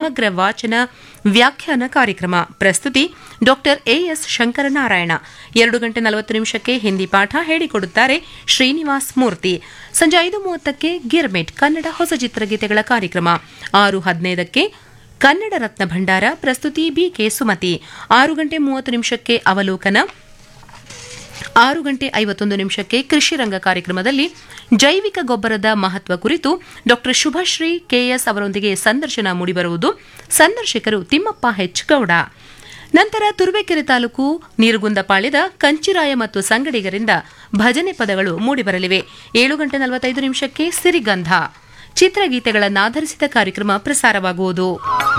ಸಮಗ್ರ ವಾಚನ ವ್ಯಾಖ್ಯಾನ ಕಾರ್ಯಕ್ರಮ ಪ್ರಸ್ತುತಿ ಡಾಕ್ಟರ್ ಎಎಸ್ ಶಂಕರನಾರಾಯಣ ಎರಡು ಗಂಟೆ ನಲವತ್ತು ನಿಮಿಷಕ್ಕೆ ಹಿಂದಿ ಪಾಠ ಹೇಳಿಕೊಡುತ್ತಾರೆ ಶ್ರೀನಿವಾಸ್ ಮೂರ್ತಿ ಸಂಜೆ ಐದು ಮೂವತ್ತಕ್ಕೆ ಗಿರ್ಮೆಟ್ ಕನ್ನಡ ಹೊಸ ಚಿತ್ರಗೀತೆಗಳ ಕಾರ್ಯಕ್ರಮ ಆರು ಹದಿನೈದಕ್ಕೆ ಕನ್ನಡ ರತ್ನ ಭಂಡಾರ ಪ್ರಸ್ತುತಿ ಬಿಕೆ ಸುಮತಿ ಆರು ಗಂಟೆ ಮೂವತ್ತು ನಿಮಿಷಕ್ಕೆ ಅವಲೋಕನ ಆರು ಗಂಟೆ ಐವತ್ತೊಂದು ನಿಮಿಷಕ್ಕೆ ಕೃಷಿ ರಂಗ ಕಾರ್ಯಕ್ರಮದಲ್ಲಿ ಜೈವಿಕ ಗೊಬ್ಬರದ ಮಹತ್ವ ಕುರಿತು ಡಾಕ್ಟರ್ ಶುಭಶ್ರೀ ಕೆಎಸ್ ಅವರೊಂದಿಗೆ ಸಂದರ್ಶನ ಮೂಡಿಬರುವುದು ಸಂದರ್ಶಕರು ತಿಮ್ಮಪ್ಪ ಹೆಚ್ ಗೌಡ ನಂತರ ತುರುವೇಕೆರೆ ತಾಲೂಕು ನೀರುಗುಂದಪಾಳ್ಯದ ಕಂಚಿರಾಯ ಮತ್ತು ಸಂಗಡಿಗರಿಂದ ಭಜನೆ ಪದಗಳು ಮೂಡಿಬರಲಿವೆ ಏಳು ಗಂಟೆ ನಲವತ್ತೈದು ನಿಮಿಷಕ್ಕೆ ಸಿರಿಗಂಧ ಚಿತ್ರಗೀತೆಗಳನ್ನಾಧರಿಸಿದ ಕಾರ್ಯಕ್ರಮ ಪ್ರಸಾರವಾಗುವುದು